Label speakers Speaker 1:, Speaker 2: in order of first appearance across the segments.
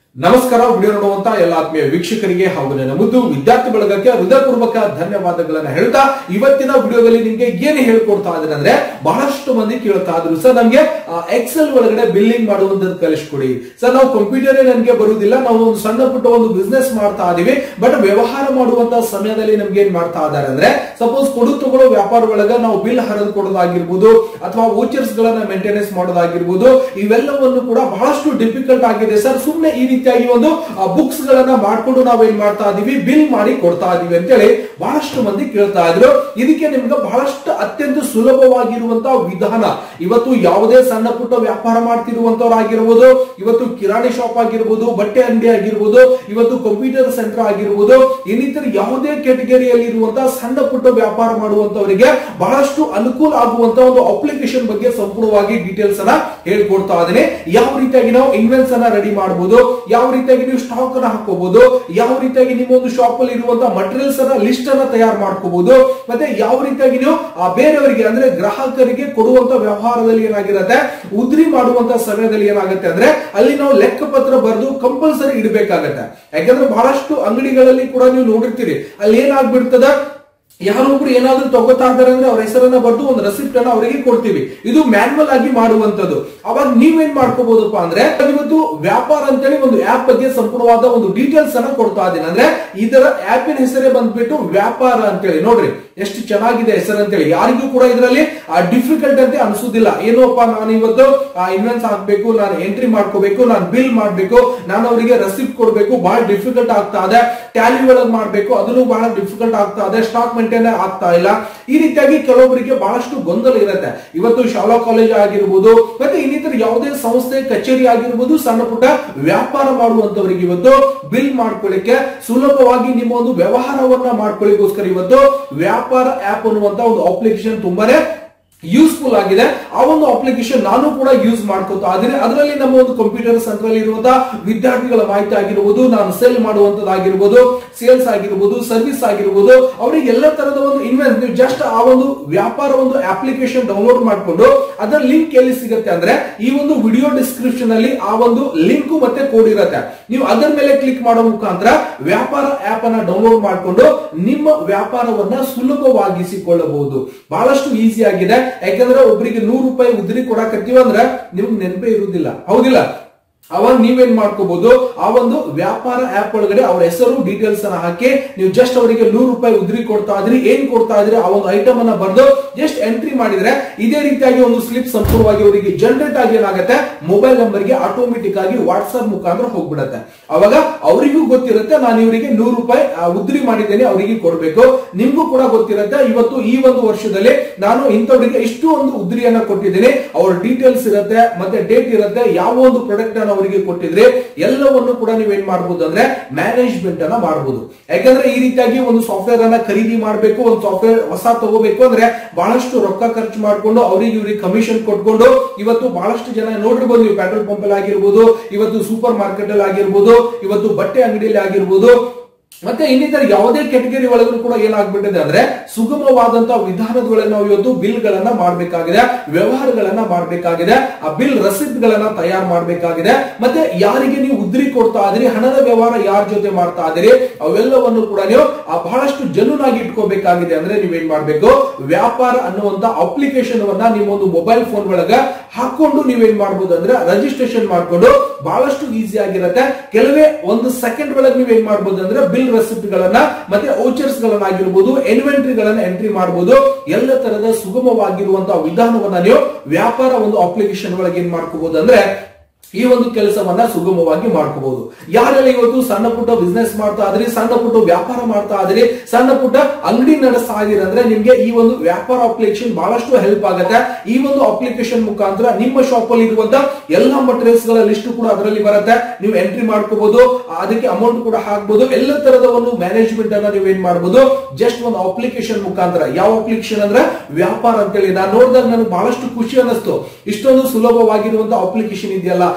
Speaker 1: ನಮಸ್ಕಾರ ವಿಡಿಯೋ ನೋಡುವಂತ ಎಲ್ಲ ಆತ್ಮೀಯ ವೀಕ್ಷಕರಿಗೆ ಹಾಗೂ ನನ್ನ ಮುದ್ದು ವಿದ್ಯಾರ್ಥಿ ಬಳಗಕ್ಕೆ ಹೃದಯಪೂರ್ವಕ ಧನ್ಯವಾದಗಳನ್ನ ಹೇಳ್ತಾ ಇವತ್ತಿನ ವಿಡಿಯೋದಲ್ಲಿ ನಿಮ್ಗೆ ಏನು ಹೇಳ್ಕೊಡ್ತಾ ಇದ್ದೇನೆ ಅಂದ್ರೆ ಬಹಳಷ್ಟು ಮಂದಿ ಕೇಳ್ತಾ ಇದ್ರು ಸರ್ ನಮ್ಗೆ ಎಕ್ಸೆಲ್ ಒಳಗಡೆ ಬಿಲ್ಲಿಂಗ್ ಮಾಡುವಂತದ್ದು ಕಲಿಸ್ಕೊಡಿ ಸರ್ ನಾವು ಕಂಪ್ಯೂಟರೇ ನನ್ಗೆ ಬರುವುದಿಲ್ಲ ನಾವು ಒಂದು ಸಣ್ಣ ಪುಟ್ಟ ಒಂದು ಬಿಸ್ನೆಸ್ ಮಾಡ್ತಾ ಇದೀವಿ ಬಟ್ ವ್ಯವಹಾರ ಮಾಡುವಂತ ಸಮಯದಲ್ಲಿ ನಮ್ಗೆ ಏನ್ ಮಾಡ್ತಾ ಇದ್ದಾರೆ ಅಂದ್ರೆ ಸಪೋಸ್ ಕೊಡು ತಗೊಳ್ಳೋ ವ್ಯಾಪಾರ ಒಳಗ ನಾವು ಬಿಲ್ ಹರಿದು ಕೊಡೋದಾಗಿರ್ಬೋದು ಅಥವಾ ವೋಚರ್ಸ್ ಗಳನ್ನ ಮೇಂಟೆನೆನ್ಸ್ ಮಾಡೋದಾಗಿರ್ಬೋದು ಇವೆಲ್ಲವನ್ನು ಕೂಡ ಬಹಳಷ್ಟು ಡಿಫಿಕಲ್ಟ್ ಆಗಿದೆ ಸರ್ ಸುಮ್ಮನೆ ಈ ರೀತಿಯಾಗಿ ಒಂದು ಬುಕ್ಸ್ ಗಳನ್ನ ಮಾಡ್ಕೊಂಡು ನಾವೇನ್ ಮಾಡ್ತಾ ಇದೀವಿ ಬಿಲ್ ಮಾಡಿ ಕೊಡ್ತಾ ಇದೀವಿ ಅಂತೇಳಿ ಬಹಳಷ್ಟು ಮಂದಿ ಕೇಳ್ತಾ ಇದ್ರು ಇದಕ್ಕೆ ನಿಮ್ಗೆ ಬಹಳಷ್ಟು ಅತ್ಯಂತ ಸುಲಭವಾಗಿರುವಂತಹ ವಿಧಾನ ಇವತ್ತು ಯಾವುದೇ ಸಣ್ಣ ಪುಟ್ಟ ವ್ಯಾಪಾರ ಮಾಡ್ತಿರುವಂತವ್ರಾಗಿರ್ಬೋದು ಇವತ್ತು ಕಿರಾಣಿ ಶಾಪ್ ಆಗಿರ್ಬೋದು ಬಟ್ಟೆ ಅಂಗಡಿ ಆಗಿರ್ಬೋದು ಇವತ್ತು ಕಂಪ್ಯೂಟರ್ ಸೆಂಟರ್ ಆಗಿರ್ಬೋದು ಇನ್ನಿತರ ಯಾವುದೇ ಕೆಟಗರಿಯಲ್ಲಿ ಇರುವಂತಹ ಸಣ್ಣ ಪುಟ್ಟ ವ್ಯಾಪಾರ ಮಾಡುವಂತವರಿಗೆ ಬಹಳಷ್ಟು ಅನುಕೂಲ ಆಗುವಂತ ಒಂದು ಅಪ್ಲಿಕೇಶನ್ ಬಗ್ಗೆ ಸಂಪೂರ್ಣವಾಗಿ ಡೀಟೇಲ್ಸ್ ಅನ್ನ ಹೇಳ್ಕೊಡ್ತಾ ಇದ್ದೀನಿ ಯಾವ ರೀತಿಯಾಗಿ ನಾವು ಇನ್ವೆನ್ಸ್ ಅನ್ನ ರೆಡಿ ಮಾಡಬಹುದು ಯಾವ ರೀತಿಯಾಗಿ ನೀವು ಸ್ಟಾಕ್ ಅನ್ನ ಹಾಕೋಬಹುದು ಯಾವ ರೀತಿಯಾಗಿ ನಿಮ್ಮ ಒಂದು ಶಾಪ್ ಅಲ್ಲಿ ಇರುವಂತಹ ಮಟೀರಿಯಲ್ಸ್ ಅನ್ನ ಲಿಸ್ಟ್ ಅನ್ನ ತಯಾರು ಮಾಡ್ಕೋಬಹುದು ಮತ್ತೆ ಯಾವ ರೀತಿಯಾಗಿ ನೀವು ಆ ಬೇರೆಯವರಿಗೆ ಅಂದ್ರೆ ಗ್ರಾಹಕರಿಗೆ ಕೊಡುವಂತ ವ್ಯವಹಾರದಲ್ಲಿ ಏನಾಗಿರುತ್ತೆ ಉದ್ರಿ ಮಾಡುವಂತ ಸಮಯದಲ್ಲಿ ಏನಾಗುತ್ತೆ ಅಂದ್ರೆ ಅಲ್ಲಿ ನಾವು ಲೆಕ್ಕ ಪತ್ರ ಬರೆದು ಕಂಪಲ್ಸರಿ ಇಡಬೇಕಾಗತ್ತೆ ಯಾಕಂದ್ರೆ ಬಹಳಷ್ಟು ಅಂಗಡಿಗಳಲ್ಲಿ ಕೂಡ ನೀವು ನೋಡಿರ್ತೀರಿ ಅಲ್ಲಿ ಏನಾಗ್ಬಿಡ್ತದ ಯಾರೊಬ್ರು ಏನಾದ್ರೂ ತಗೋತಾ ಇದಾರೆ ಅಂದ್ರೆ ಅವ್ರ ಹೆಸರನ್ನ ಬರೆದು ಒಂದು ರೆಸಿಪ್ಟ್ ಅನ್ನ ಅವರಿಗೆ ಕೊಡ್ತೀವಿ ಇದು ಮ್ಯಾನ್ಯಲ್ ಆಗಿ ಮಾಡುವಂತದ್ದು ಅವಾಗ ನೀವೇನ್ ಮಾಡ್ಕೋಬಹುದಪ್ಪ ಅಂದ್ರೆ ಇವತ್ತು ವ್ಯಾಪಾರ ಅಂತೇಳಿ ಒಂದು ಆಪ್ ಬಗ್ಗೆ ಸಂಪೂರ್ಣವಾದ ಒಂದು ಡೀಟೇಲ್ಸ್ ಅನ್ನ ಕೊಡ್ತಾ ಇದ್ದೀನಿ ಅಂದ್ರೆ ಇದರ ಆಪಿನ ಹೆಸರೇ ಬಂದ್ಬಿಟ್ಟು ವ್ಯಾಪಾರ ಅಂತೇಳಿ ನೋಡ್ರಿ ಎಷ್ಟು ಚೆನ್ನಾಗಿದೆ ಹೆಸರು ಅಂತೇಳಿ ಯಾರಿಗೂ ಕೂಡ ಇದರಲ್ಲಿ ಡಿಫಿಕಲ್ಟ್ ಅಂತ ಅನ್ಸುದಿಲ್ಲ ಏನೋಪ್ಪ ನಾನು ಇವತ್ತು ಇನ್ವೆನ್ಸ್ ಹಾಕ್ಬೇಕು ನಾನು ಎಂಟ್ರಿ ಮಾಡ್ಕೋಬೇಕು ನಾನು ಬಿಲ್ ಮಾಡ್ಬೇಕು ನಾನು ಅವರಿಗೆ ರೆಸಿಪ್ಟ್ ಕೊಡ್ಬೇಕು ಬಹಳ ಡಿಫಿಕಲ್ಟ್ ಆಗ್ತಾ ಇದೆ ಟ್ಯಾಲಿ ಒಳಗ್ ಮಾಡ್ಬೇಕು ಅದನ್ನು ಬಹಳ ಡಿಫಿಕಲ್ಟ್ ಆಗ್ತಾ ಇದೆ ಸ್ಟಾಕ್ ಮೇಂಟೈನ್ ಆಗ್ತಾ ಇಲ್ಲ ಈ ರೀತಿಯಾಗಿ ಕೆಲವೊಬ್ಬರಿಗೆ ಬಹಳಷ್ಟು ಗೊಂದಲ ಇರುತ್ತೆ ಇವತ್ತು ಶಾಲಾ ಕಾಲೇಜ್ ಆಗಿರ್ಬೋದು ಮತ್ತೆ ಇನ್ನಿತರ ಯಾವುದೇ ಸಂಸ್ಥೆ ಕಚೇರಿ ಆಗಿರ್ಬೋದು ಸಣ್ಣ ಪುಟ್ಟ ವ್ಯಾಪಾರ ಮಾಡುವಂತವರಿಗೆ ಇವತ್ತು ಬಿಲ್ ಮಾಡ್ಕೊಳ್ಳಿಕ್ಕೆ ಸುಲಭವಾಗಿ ನಿಮ್ಮ ಒಂದು ವ್ಯವಹಾರವನ್ನ ಮಾಡ್ಕೊಳ್ಳಿಕ್ಕೋಸ್ಕರ ಇವತ್ತು ವ್ಯಾಪಾರ ಆಪ್ ಅನ್ನುವಂತ ಒಂದು ಅಪ್ಲಿಕೇಶನ್ ತುಂಬಾನೇ ಯೂಸ್ಫುಲ್ ಆಗಿದೆ ಆ ಒಂದು ಅಪ್ಲಿಕೇಶನ್ ನಾನು ಕೂಡ ಯೂಸ್ ಮಾಡ್ಕೋತಾ ಇದ್ದೀನಿ ಅದರಲ್ಲಿ ನಮ್ಮ ಒಂದು ಕಂಪ್ಯೂಟರ್ ಸೆಂಟರ್ ಅಲ್ಲಿ ಇರುವಂತಹ ವಿದ್ಯಾರ್ಥಿಗಳ ಮಾಹಿತಿ ಆಗಿರ್ಬೋದು ನಾನು ಸೇಲ್ ಮಾಡುವಂತದ್ದಾಗಿರ್ಬೋದು ಸೇಲ್ಸ್ ಆಗಿರ್ಬೋದು ಸರ್ವಿಸ್ ಆಗಿರ್ಬೋದು ಅವರಿಗೆ ಎಲ್ಲ ತರದ ಒಂದು ಇನ್ವೆಸ್ಟ್ ನೀವು ಜಸ್ಟ್ ಆ ಒಂದು ವ್ಯಾಪಾರ ಒಂದು ಅಪ್ಲಿಕೇಶನ್ ಡೌನ್ಲೋಡ್ ಮಾಡಿಕೊಂಡು ಅದರ ಲಿಂಕ್ ಎಲ್ಲಿ ಸಿಗುತ್ತೆ ಅಂದ್ರೆ ಈ ಒಂದು ವಿಡಿಯೋ ಡಿಸ್ಕ್ರಿಪ್ಷನ್ ಅಲ್ಲಿ ಆ ಒಂದು ಲಿಂಕ್ ಮತ್ತೆ ಕೋಡ್ ಇರುತ್ತೆ ನೀವು ಅದರ ಮೇಲೆ ಕ್ಲಿಕ್ ಮಾಡೋ ಮುಖಾಂತರ ವ್ಯಾಪಾರ ಆಪ್ ಅನ್ನ ಡೌನ್ಲೋಡ್ ಮಾಡಿಕೊಂಡು ನಿಮ್ಮ ವ್ಯಾಪಾರವನ್ನ ಸುಲಭವಾಗಿಸಿಕೊಳ್ಳಬಹುದು ಬಹಳಷ್ಟು ಈಸಿ ಆಗಿದೆ ಯಾಕಂದ್ರೆ ಒಬ್ಬರಿಗೆ ನೂರು ರೂಪಾಯಿ ಉದ್ರಿ ಕೊಡಕತ್ತೀವಿ ಅಂದ್ರೆ ನಿಮ್ಗೆ ನೆನಪೇ ಇರುವುದಿಲ್ಲ ಹೌದಿಲ್ಲ ಅವಾಗ ನೀವೇನ್ ಮಾಡ್ಕೋಬಹುದು ಆ ಒಂದು ವ್ಯಾಪಾರ ಆಪ್ ಒಳಗಡೆ ಅವ್ರ ಹೆಸರು ಡೀಟೇಲ್ಸ್ ಅನ್ನ ಹಾಕಿ ನೀವು ಜಸ್ಟ್ ಅವರಿಗೆ ನೂರು ರೂಪಾಯಿ ಉದ್ರಿ ಕೊಡ್ತಾ ಇದ್ರಿ ಏನ್ ಕೊಡ್ತಾ ಇದ್ರಿ ಆ ಒಂದು ಐಟಮ್ ಅನ್ನ ಬರೆದು ಜಸ್ಟ್ ಎಂಟ್ರಿ ಮಾಡಿದ್ರೆ ಇದೇ ರೀತಿಯಾಗಿ ಒಂದು ಸ್ಲಿಪ್ ಸಂಪೂರ್ಣವಾಗಿ ಅವರಿಗೆ ಜನರೇಟ್ ಆಗಿ ಏನಾಗುತ್ತೆ ಮೊಬೈಲ್ ನಂಬರ್ಗೆ ಆಟೋಮೆಟಿಕ್ ಆಗಿ ವಾಟ್ಸ್ಆಪ್ ಮುಖಾಂತರ ಹೋಗ್ಬಿಡತ್ತೆ ಅವಾಗ ಅವರಿಗೂ ಗೊತ್ತಿರುತ್ತೆ ನಾನು ಇವರಿಗೆ ನೂರು ರೂಪಾಯಿ ಉದ್ರಿ ಮಾಡಿದ್ದೇನೆ ಅವರಿಗೆ ಕೊಡಬೇಕು ನಿಮ್ಗೂ ಕೂಡ ಗೊತ್ತಿರುತ್ತೆ ಇವತ್ತು ಈ ಒಂದು ವರ್ಷದಲ್ಲಿ ನಾನು ಇಂಥವರಿಗೆ ಇಷ್ಟು ಒಂದು ಉದ್ರಿಯನ್ನ ಕೊಟ್ಟಿದ್ದೀನಿ ಅವ್ರ ಡೀಟೇಲ್ಸ್ ಇರುತ್ತೆ ಮತ್ತೆ ಡೇಟ್ ಇರುತ್ತೆ ಯಾವ ಒಂದು ಪ್ರಾಡಕ್ಟ್ ಅನ್ನ ಅವರಿಗೆ ಕೊಟ್ಟಿದ್ರೆ ಎಲ್ಲವನ್ನು ಕೂಡ ನೀವೇನ್ ಮಾಡಬಹುದು ಅಂದ್ರೆ ಮ್ಯಾನೇಜ್ಮೆಂಟ್ ಅನ್ನ ಮಾಡಬಹುದು ಯಾಕಂದ್ರೆ ಈ ರೀತಿಯಾಗಿ ಒಂದು ಸಾಫ್ಟ್ವೇರ್ ಅನ್ನ ಖರೀದಿ ಮಾಡಬೇಕು ಒಂದು ಸಾಫ್ಟ್ವೇರ್ ಹೊಸ ತಗೋಬೇಕು ಅಂದ್ರೆ ಬಹಳಷ್ಟು ರೊಕ್ಕ ಖರ್ಚು ಮಾಡ್ಕೊಂಡು ಅವ್ರಿಗೆ ಇವ್ರಿಗೆ ಕಮಿಷನ್ ಕೊಟ್ಕೊಂಡು ಇವತ್ತು ಬಹಳಷ್ಟು ಜನ ನೋಡಿರ್ಬೋದು ನೀವು ಪೆಟ್ರೋಲ್ ಪಂಪ್ ಅಲ್ಲಿ ಆಗಿರ್ಬೋದು ಇವತ್ತು ಸೂಪರ್ ಮಾರ್ಕೆಟ್ ಅಲ್ಲಿ ಆಗಿರ್ಬೋದು ಇವತ್ತು ಬಟ್ಟೆ ಅಂಗಡಿಯಲ್ಲಿ ಆಗಿರ್ಬೋದು ಮತ್ತೆ ಇನ್ನಿತರ ಯಾವುದೇ ಕೆಟಗರಿ ಒಳಗೂ ಕೂಡ ಏನಾಗ್ಬಿಟ್ಟಿದೆ ಅಂದ್ರೆ ಸುಗಮವಾದಂತಹ ವಿಧಾನದೊಳಗೆ ನಾವು ಇವತ್ತು ಬಿಲ್ ಗಳನ್ನ ಮಾಡಬೇಕಾಗಿದೆ ವ್ಯವಹಾರಗಳನ್ನ ಮಾಡಬೇಕಾಗಿದೆ ಆ ಬಿಲ್ ರಸೀದ್ ಗಳನ್ನ ತಯಾರು ಮಾಡಬೇಕಾಗಿದೆ ಮತ್ತೆ ಯಾರಿಗೆ ನೀವು ಉದ್ರಿ ಕೊಡ್ತಾ ಇದ್ರಿ ಹಣದ ವ್ಯವಹಾರ ಯಾರ ಜೊತೆ ಮಾಡ್ತಾ ಇದ್ದೀರಿ ಅವೆಲ್ಲವನ್ನು ಕೂಡ ನೀವು ಆ ಬಹಳಷ್ಟು ಜನುನಾಗಿ ಇಟ್ಕೋಬೇಕಾಗಿದೆ ಅಂದ್ರೆ ನೀವೇನ್ ಮಾಡ್ಬೇಕು ವ್ಯಾಪಾರ ಅನ್ನುವಂತ ಅಪ್ಲಿಕೇಶನ್ ವನ್ನ ನಿಮ್ಮ ಒಂದು ಮೊಬೈಲ್ ಫೋನ್ ಒಳಗ ಹಾಕೊಂಡು ನೀವೇನ್ ಮಾಡ್ಬೋದು ಅಂದ್ರೆ ರಿಜಿಸ್ಟ್ರೇಷನ್ ಮಾಡ್ಕೊಂಡು ಬಹಳಷ್ಟು ಈಸಿ ಆಗಿರುತ್ತೆ ಕೆಲವೇ ಒಂದು ಸೆಕೆಂಡ್ ಒಳಗೆ ನೀವೇನ್ ಮಾಡ್ಬೋದು ಅಂದ್ರೆ ಬಿಲ್ ರೆಸಿಪ್ಟ್ ಗಳನ್ನ ಮತ್ತೆ ಔಚರ್ಸ್ ಗಳನ್ನ ಆಗಿರ್ಬೋದು ಇನ್ವೆಂಟ್ರಿ ಗಳನ್ನ ಎಂಟ್ರಿ ಮಾಡಬಹುದು ಎಲ್ಲ ತರದ ಸುಗಮವಾಗಿರುವಂತಹ ವಿಧಾನವನ್ನ ನೀವು ವ್ಯಾಪಾರ ಒಂದು ಅಪ್ಲಿಕೇಶನ್ ಒಳಗೆ ಏನ್ ಮಾಡ್ಕೋಬಹುದು ಅಂದ್ರೆ ಈ ಒಂದು ಕೆಲಸವನ್ನ ಸುಗಮವಾಗಿ ಮಾಡ್ಕೋಬಹುದು ಯಾರೆಲ್ಲ ಇವತ್ತು ಸಣ್ಣ ಪುಟ್ಟ ಬಿಸ್ನೆಸ್ ಮಾಡ್ತಾ ಇದ್ರಿ ಸಣ್ಣ ಪುಟ್ಟ ವ್ಯಾಪಾರ ಮಾಡ್ತಾ ಇದ್ರಿ ಸಣ್ಣ ಪುಟ್ಟ ಅಂಗಡಿ ನಡೆಸ್ತಾ ಇದೀರಿ ಅಂದ್ರೆ ನಿಮ್ಗೆ ಈ ಒಂದು ವ್ಯಾಪಾರ ಅಪ್ಲಿಕೇಶನ್ ಬಹಳಷ್ಟು ಹೆಲ್ಪ್ ಆಗುತ್ತೆ ಈ ಒಂದು ಅಪ್ಲಿಕೇಶನ್ ಮುಖಾಂತರ ನಿಮ್ಮ ಶಾಪ್ ಅಲ್ಲಿ ಇರುವಂತ ಎಲ್ಲಾ ಮಟೀರಿಯಲ್ಸ್ ಗಳ ಲಿಸ್ಟ್ ಕೂಡ ಅದರಲ್ಲಿ ಬರುತ್ತೆ ನೀವು ಎಂಟ್ರಿ ಮಾಡ್ಕೋಬಹುದು ಅದಕ್ಕೆ ಅಮೌಂಟ್ ಕೂಡ ಹಾಕ್ಬಹುದು ಎಲ್ಲ ತರದ ಒಂದು ಮ್ಯಾನೇಜ್ಮೆಂಟ್ ಅನ್ನ ನೀವು ಏನ್ ಮಾಡಬಹುದು ಜಸ್ಟ್ ಒಂದು ಅಪ್ಲಿಕೇಶನ್ ಮುಖಾಂತರ ಯಾವ ಅಪ್ಲಿಕೇಶನ್ ಅಂದ್ರೆ ವ್ಯಾಪಾರ ಅಂತೇಳಿ ನಾನು ನೋಡಿದಾಗ ನನಗೆ ಬಹಳಷ್ಟು ಖುಷಿ ಅನ್ನಿಸ್ತು ಇಷ್ಟೊಂದು ಸುಲಭವಾಗಿರುವಂತ ಅಪ್ಲಿಕೇಶನ್ ಇದೆಯಲ್ಲ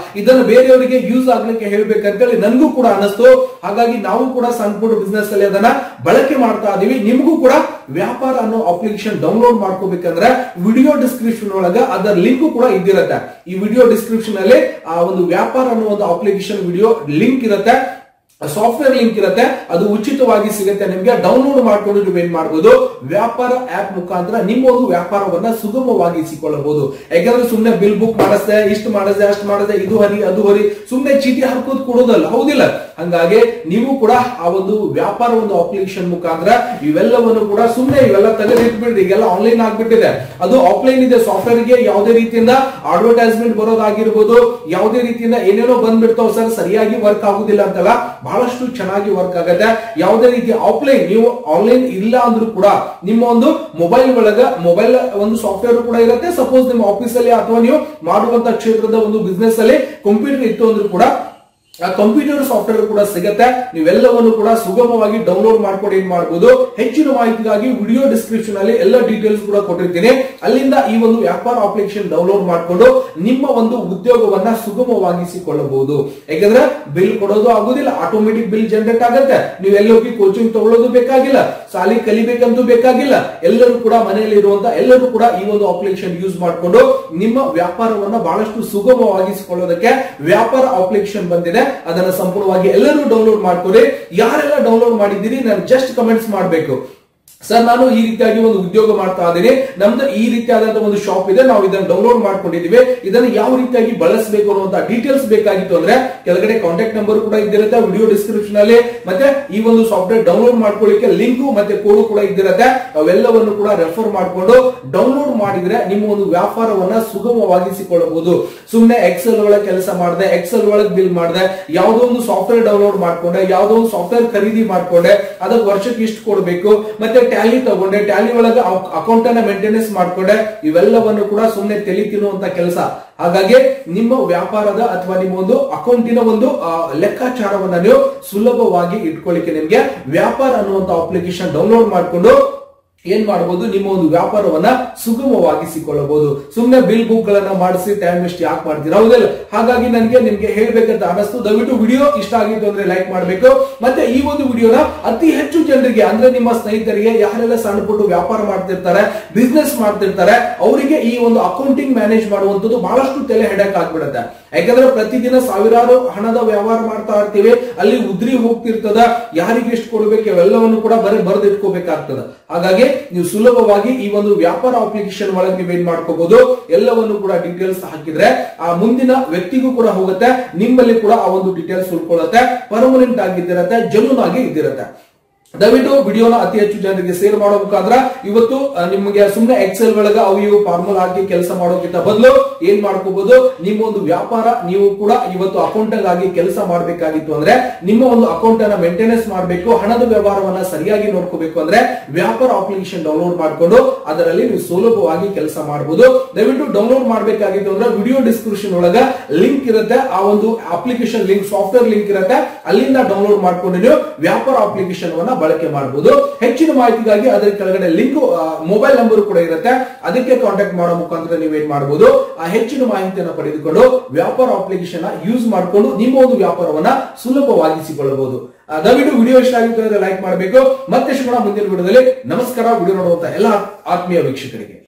Speaker 1: ಇದನ್ನು ಬೇರೆಯವರಿಗೆ ಯೂಸ್ ಆಗ್ಲಿಕ್ಕೆ ಹೇಳ್ಬೇಕಂತೇಳಿ ನನಗೂ ಕೂಡ ಅನಿಸ್ತು ಹಾಗಾಗಿ ನಾವು ಕೂಡ ಸಣ್ಣ ಪುಟ್ಟ ಬಿಸ್ನೆಸ್ ಅಲ್ಲಿ ಅದನ್ನ ಬಳಕೆ ಮಾಡ್ತಾ ಇದೀವಿ ನಿಮಗೂ ಕೂಡ ವ್ಯಾಪಾರ ಅನ್ನೋ ಅಪ್ಲಿಕೇಶನ್ ಡೌನ್ಲೋಡ್ ಮಾಡ್ಕೋಬೇಕಂದ್ರೆ ವಿಡಿಯೋ ಡಿಸ್ಕ್ರಿಪ್ಷನ್ ಒಳಗ ಅದರ ಲಿಂಕ್ ಕೂಡ ಇದ್ದಿರತ್ತೆ ಈ ವಿಡಿಯೋ ಡಿಸ್ಕ್ರಿಪ್ಷನ್ ಅಲ್ಲಿ ಆ ಒಂದು ವ್ಯಾಪಾರ ಅನ್ನೋ ಒಂದು ಅಪ್ಲಿಕೇಶನ್ ವಿಡಿಯೋ ಲಿಂಕ್ ಇರುತ್ತೆ ಸಾಫ್ಟ್ವೇರ್ ಲಿಂಕ್ ಇರುತ್ತೆ ಅದು ಉಚಿತವಾಗಿ ಸಿಗುತ್ತೆ ನಿಮಗೆ ಡೌನ್ಲೋಡ್ ಮಾಡ್ಕೊಂಡು ನೀವು ಏನ್ ಮಾಡಬಹುದು ವ್ಯಾಪಾರ ಆಪ್ ಮುಖಾಂತರ ನಿಮ್ಮ ಒಂದು ವ್ಯಾಪಾರವನ್ನ ಸುಗಮವಾಗಿಸಿಕೊಳ್ಳಬಹುದು ಯಾಕಂದ್ರೆ ಸುಮ್ಮನೆ ಬಿಲ್ ಬುಕ್ ಮಾಡಿಸ್ದೆ ಇಷ್ಟು ಮಾಡಿಸ್ದೆ ಅಷ್ಟು ಮಾಡಿದೆ ಇದು ಹರಿ ಅದು ಹರಿ ಸುಮ್ಮನೆ ಚೀಟಿ ಹಾಕೋದು ಕೊಡೋದಲ್ಲ ಹೌದಿಲ್ಲ ಹಂಗಾಗಿ ನೀವು ಕೂಡ ಆ ಒಂದು ವ್ಯಾಪಾರ ಒಂದು ಅಪ್ಲಿಕೇಶನ್ ಮುಖಾಂತರ ಇವೆಲ್ಲವನ್ನು ಕೂಡ ಸುಮ್ಮನೆ ಇವೆಲ್ಲ ತೆಗೆದಿಟ್ಬಿಡ್ರಿ ಈಗೆಲ್ಲ ಆನ್ಲೈನ್ ಆಗ್ಬಿಟ್ಟಿದೆ ಅದು ಆಫ್ಲೈನ್ ಇದೆ ಸಾಫ್ಟ್ವೇರ್ ಗೆ ಯಾವುದೇ ರೀತಿಯಿಂದ ಅಡ್ವರ್ಟೈಸ್ಮೆಂಟ್ ಬರೋದಾಗಿರ್ಬೋದು ಯಾವುದೇ ರೀತಿಯಿಂದ ಏನೇನೋ ಬಂದ್ಬಿಡ್ತಾವ ಸರ್ ಸರಿಯಾಗಿ ವರ್ಕ್ ಆಗುದಿಲ್ಲ ಅಂತಲ್ಲ ಬಹಳಷ್ಟು ಚೆನ್ನಾಗಿ ವರ್ಕ್ ಆಗುತ್ತೆ ಯಾವುದೇ ರೀತಿ ಆಫ್ಲೈನ್ ನೀವು ಆನ್ಲೈನ್ ಇಲ್ಲ ಅಂದ್ರೂ ಕೂಡ ನಿಮ್ಮ ಒಂದು ಮೊಬೈಲ್ ಒಳಗ ಮೊಬೈಲ್ ಒಂದು ಸಾಫ್ಟ್ವೇರ್ ಕೂಡ ಇರುತ್ತೆ ಸಪೋಸ್ ನಿಮ್ಮ ಆಫೀಸ್ ಅಲ್ಲಿ ಅಥವಾ ನೀವು ಮಾಡುವಂತ ಕ್ಷೇತ್ರದ ಒಂದು ಬಿಸ್ನೆಸ್ ಅಲ್ಲಿ ಕಂಪ್ಯೂಟರ್ ಇತ್ತು ಅಂದ್ರೂ ಕೂಡ ಆ ಕಂಪ್ಯೂಟರ್ ಸಾಫ್ಟ್ವೇರ್ ಕೂಡ ಸಿಗುತ್ತೆ ನೀವೆಲ್ಲವನ್ನು ಕೂಡ ಸುಗಮವಾಗಿ ಡೌನ್ಲೋಡ್ ಮಾಡ್ಕೊಂಡು ಏನ್ ಮಾಡಬಹುದು ಹೆಚ್ಚಿನ ಮಾಹಿತಿಗಾಗಿ ವಿಡಿಯೋ ಡಿಸ್ಕ್ರಿಪ್ಷನ್ ಅಲ್ಲಿ ಎಲ್ಲ ಡೀಟೇಲ್ಸ್ ಕೂಡ ಕೊಟ್ಟಿರ್ತೀನಿ ಅಲ್ಲಿಂದ ಈ ಒಂದು ವ್ಯಾಪಾರ ಅಪ್ಲಿಕೇಶನ್ ಡೌನ್ಲೋಡ್ ಮಾಡಿಕೊಂಡು ನಿಮ್ಮ ಒಂದು ಉದ್ಯೋಗವನ್ನ ಸುಗಮವಾಗಿಸಿಕೊಳ್ಳಬಹುದು ಯಾಕಂದ್ರೆ ಬಿಲ್ ಕೊಡೋದು ಆಗುದಿಲ್ಲ ಆಟೋಮೆಟಿಕ್ ಬಿಲ್ ಜನರೇಟ್ ಆಗುತ್ತೆ ನೀವು ಎಲ್ಲೋಗಿ ಕೋಚಿಂಗ್ ತಗೊಳ್ಳೋದು ಬೇಕಾಗಿಲ್ಲ ಸಾಲಿ ಕಲಿಬೇಕಂತೂ ಬೇಕಾಗಿಲ್ಲ ಎಲ್ಲರೂ ಕೂಡ ಮನೆಯಲ್ಲಿ ಇರುವಂತ ಎಲ್ಲರೂ ಕೂಡ ಈ ಒಂದು ಅಪ್ಲಿಕೇಶನ್ ಯೂಸ್ ಮಾಡಿಕೊಂಡು ನಿಮ್ಮ ವ್ಯಾಪಾರವನ್ನ ಬಹಳಷ್ಟು ಸುಗಮವಾಗಿಸಿಕೊಳ್ಳೋದಕ್ಕೆ ವ್ಯಾಪಾರ ಅಪ್ಲಿಕೇಶನ್ ಬಂದಿದೆ ಅದನ್ನ ಸಂಪೂರ್ಣವಾಗಿ ಎಲ್ಲರೂ ಡೌನ್ಲೋಡ್ ಮಾಡ್ಕೊಳ್ಳಿ ಯಾರೆಲ್ಲ ಡೌನ್ಲೋಡ್ ಮಾಡಿದ್ದೀರಿ ನಾನು ಜಸ್ಟ್ ಕಮೆಂಟ್ಸ್ ಮಾಡಬೇಕು ಸರ್ ನಾನು ಈ ರೀತಿಯಾಗಿ ಒಂದು ಉದ್ಯೋಗ ಮಾಡ್ತಾ ಇದ್ದೀನಿ ನಮ್ದು ಈ ರೀತಿಯಾದಂತಹ ಒಂದು ಶಾಪ್ ಇದೆ ನಾವು ಇದನ್ನ ಡೌನ್ಲೋಡ್ ಮಾಡ್ಕೊಂಡಿದೀವಿ ಇದನ್ನ ಯಾವ ರೀತಿಯಾಗಿ ಬಳಸಬೇಕು ಅನ್ನುವಂತ ಡೀಟೇಲ್ಸ್ ಬೇಕಾಗಿತ್ತು ಅಂದ್ರೆ ಕೆಳಗಡೆ ಕಾಂಟ್ಯಾಕ್ಟ್ ನಂಬರ್ ಕೂಡ ಇದ್ದಿರುತ್ತೆ ವಿಡಿಯೋ ಡಿಸ್ಕ್ರಿಪ್ಷನ್ ಅಲ್ಲಿ ಮತ್ತೆ ಈ ಒಂದು ಸಾಫ್ಟ್ವೇರ್ ಡೌನ್ಲೋಡ್ ಮಾಡ್ಕೊಳ್ಳಿಕ್ಕೆ ಲಿಂಕ್ ಮತ್ತೆ ಕೋಡ್ ಕೂಡ ಇದ್ದಿರುತ್ತೆ ಅವೆಲ್ಲವನ್ನು ಕೂಡ ರೆಫರ್ ಮಾಡಿಕೊಂಡು ಡೌನ್ಲೋಡ್ ಮಾಡಿದ್ರೆ ನಿಮ್ಮ ಒಂದು ವ್ಯಾಪಾರವನ್ನ ಸುಗಮವಾಗಿಸಿಕೊಳ್ಳಬಹುದು ಸುಮ್ಮನೆ ಎಕ್ಸೆಲ್ ಒಳಗೆ ಕೆಲಸ ಮಾಡಿದೆ ಎಕ್ಸೆಲ್ ಒಳಗೆ ಬಿಲ್ ಮಾಡಿದೆ ಯಾವುದೋ ಒಂದು ಸಾಫ್ಟ್ವೇರ್ ಡೌನ್ಲೋಡ್ ಮಾಡ್ಕೊಂಡೆ ಯಾವುದೋ ಒಂದು ಸಾಫ್ಟ್ವೇರ್ ಖರೀದಿ ಮಾಡ್ಕೊಂಡೆ ಅದಕ್ಕೆ ವರ್ಷಕ್ಕೆ ಇಷ್ಟು ಕೊಡಬೇಕು ಮತ್ತೆ ಟ್ಯಾಲಿ ತಗೊಂಡೆ ಟ್ಯಾಲಿ ಒಳಗೆ ಅಕೌಂಟ್ ಅನ್ನ ಮೇಂಟೆನೆನ್ಸ್ ಮಾಡ್ಕೊಂಡೆ ಇವೆಲ್ಲವನ್ನು ಕೂಡ ಸುಮ್ಮನೆ ತಲೆ ತಿನ್ನುವಂತ ಕೆಲಸ ಹಾಗಾಗಿ ನಿಮ್ಮ ವ್ಯಾಪಾರದ ಅಥವಾ ನಿಮ್ಮ ಒಂದು ಅಕೌಂಟಿನ ಒಂದು ಆ, ಲೆಕ್ಕಾಚಾರವನ್ನ ನೀವು ಸುಲಭವಾಗಿ ಇಟ್ಕೊಳ್ಳಿಕ್ಕೆ ನಿಮ್ಗೆ ವ್ಯಾಪಾರ ಅನ್ನುವಂತ ಅಪ್ಲಿಕೇಶನ್ ಡೌನ್ಲೋಡ್ ಮಾಡಿಕೊಂಡು ಏನ್ ಮಾಡಬಹುದು ನಿಮ್ಮ ಒಂದು ವ್ಯಾಪಾರವನ್ನ ಸುಗಮವಾಗಿಸಿಕೊಳ್ಳಬಹುದು ಸುಮ್ಮನೆ ಬಿಲ್ ಬುಕ್ ಗಳನ್ನ ಮಾಡಿಸಿ ಟೈಮ್ ವೇಸ್ಟ್ ಯಾಕೆ ಮಾಡ್ತೀರಾ ಹೌದಲ್ಲ ಹಾಗಾಗಿ ನನಗೆ ನಿಮ್ಗೆ ಹೇಳ್ಬೇಕಂತ ಅನಿಸ್ತು ದಯವಿಟ್ಟು ವಿಡಿಯೋ ಇಷ್ಟ ಆಗಿತ್ತು ಅಂದ್ರೆ ಲೈಕ್ ಮಾಡಬೇಕು ಮತ್ತೆ ಈ ಒಂದು ವಿಡಿಯೋನ ಅತಿ ಹೆಚ್ಚು ಜನರಿಗೆ ಅಂದ್ರೆ ನಿಮ್ಮ ಸ್ನೇಹಿತರಿಗೆ ಯಾರೆಲ್ಲ ಸಣ್ಣ ಪುಟ್ಟ ವ್ಯಾಪಾರ ಮಾಡ್ತಿರ್ತಾರೆ ಬಿಸ್ನೆಸ್ ಮಾಡ್ತಿರ್ತಾರೆ ಅವರಿಗೆ ಈ ಒಂದು ಅಕೌಂಟಿಂಗ್ ಮ್ಯಾನೇಜ್ ಮಾಡುವಂತದ್ದು ಬಹಳಷ್ಟು ತಲೆ ಹೆಡಕ್ ಆಗ್ಬಿಡುತ್ತೆ ಯಾಕಂದ್ರೆ ಪ್ರತಿದಿನ ಸಾವಿರಾರು ಹಣದ ವ್ಯವಹಾರ ಮಾಡ್ತಾ ಇರ್ತೀವಿ ಅಲ್ಲಿ ಉದ್ರಿ ಹೋಗ್ತಿರ್ತದ ಯಾರಿಗೆ ಎಷ್ಟು ಕೊಡ್ಬೇಕು ಇವೆಲ್ಲವನ್ನು ಕೂಡ ಬರೀ ಬರೆದು ಇಟ್ಕೋಬೇಕಾಗ್ತದ ಹಾಗಾಗಿ ನೀವು ಸುಲಭವಾಗಿ ಈ ಒಂದು ವ್ಯಾಪಾರ ಅಪ್ಲಿಕೇಶನ್ ಒಳಗೆ ನೀವು ಏನ್ ಮಾಡ್ಕೋಬಹುದು ಎಲ್ಲವನ್ನು ಕೂಡ ಡೀಟೇಲ್ಸ್ ಹಾಕಿದ್ರೆ ಆ ಮುಂದಿನ ವ್ಯಕ್ತಿಗೂ ಕೂಡ ಹೋಗುತ್ತೆ ನಿಮ್ಮಲ್ಲಿ ಕೂಡ ಆ ಒಂದು ಡೀಟೇಲ್ಸ್ ಉಳ್ಕೊಳ್ಳುತ್ತೆ ಪರ್ಮನೆಂಟ್ ಆಗಿದ್ದಿರತ್ತೆ ಜನುನ್ ಆಗಿ ಇದ್ದಿರತ್ತೆ ದಯವಿಟ್ಟು ವಿಡಿಯೋನ ಅತಿ ಹೆಚ್ಚು ಜನರಿಗೆ ಶೇರ್ ಮಾಡೋ ಮುಖಾಂತರ ಇವತ್ತು ಆ, ನಿಮಗೆ ಸುಮ್ಮನೆ ಎಕ್ಸೆಲ್ ಒಳಗ ಅವು ಇವು ಫಾರ್ಮುಲಾ ಹಾಕಿ ಕೆಲಸ ಮಾಡೋಕ್ಕಿಂತ ಬದಲು ಏನ್ ಮಾಡ್ಕೋಬಹುದು ನಿಮ್ಮ ಒಂದು ವ್ಯಾಪಾರ ನೀವು ಕೂಡ ಇವತ್ತು ಅಕೌಂಟ್ ಆಗಿ ಕೆಲಸ ಮಾಡಬೇಕಾಗಿತ್ತು ಅಂದ್ರೆ ನಿಮ್ಮ ಒಂದು ಅಕೌಂಟ್ ಅನ್ನ ಮೇಂಟೆನೆನ್ಸ್ ಮಾಡಬೇಕು ಹಣದ ವ್ಯವಹಾರವನ್ನ ಸರಿಯಾಗಿ ನೋಡ್ಕೋಬೇಕು ಅಂದ್ರೆ ವ್ಯಾಪಾರ ಅಪ್ಲಿಕೇಶನ್ ಡೌನ್ಲೋಡ್ ಮಾಡ್ಕೊಂಡು ಅದರಲ್ಲಿ ನೀವು ಸುಲಭವಾಗಿ ಕೆಲಸ ಮಾಡಬಹುದು ದಯವಿಟ್ಟು ಡೌನ್ಲೋಡ್ ಮಾಡಬೇಕಾಗಿತ್ತು ಅಂದ್ರೆ ವಿಡಿಯೋ ಡಿಸ್ಕ್ರಿಪ್ಷನ್ ಒಳಗ ಲಿಂಕ್ ಇರುತ್ತೆ ಆ ಒಂದು ಅಪ್ಲಿಕೇಶನ್ ಲಿಂಕ್ ಸಾಫ್ಟ್ವೇರ್ ಲಿಂಕ್ ಇರುತ್ತೆ ಅಲ್ಲಿಂದ ಡೌನ್ಲೋಡ್ ಮಾಡ್ಕೊಂಡು ನೀವು ವ್ಯಾಪಾರ ಅಪ್ಲಿಕೇಶನ್ ವನ್ನ ಬಳಕೆ ಮಾಡಬಹುದು ಹೆಚ್ಚಿನ ಮಾಹಿತಿಗಾಗಿ ಅದರ ಕೆಳಗಡೆ ಲಿಂಕ್ ಮೊಬೈಲ್ ನಂಬರ್ ಕೂಡ ಇರುತ್ತೆ ಅದಕ್ಕೆ ಕಾಂಟ್ಯಾಕ್ಟ್ ಮಾಡೋ ಮುಖಾಂತರ ನೀವೇನ್ ಮಾಡಬಹುದು ಆ ಹೆಚ್ಚಿನ ಮಾಹಿತಿಯನ್ನು ಪಡೆದುಕೊಂಡು ವ್ಯಾಪಾರ ಅಪ್ಲಿಕೇಶನ್ ಯೂಸ್ ಮಾಡಿಕೊಂಡು ನಿಮ್ಮ ಒಂದು ವ್ಯಾಪಾರವನ್ನ ಸುಲಭವಾಗಿಸಿಕೊಳ್ಳಬಹುದು ಆ, ದಯವಿಟ್ಟು ವಿಡಿಯೋ ಇಷ್ಟ ಆಗಿತ್ತು ಅಂದ್ರೆ ಲೈಕ್ ಮಾಡಬೇಕು ಮತ್ತೆ ಸಿಗೋಣ ಮುಂದಿನ ವಿಡಿಯೋದಲ್ಲಿ ನಮಸ್ಕಾರ ವಿಡಿಯೋ ನೋಡುವಂತ ಎಲ್ಲ ಆತ್ಮೀಯ ವೀಕ್ಷಕರಿಗೆ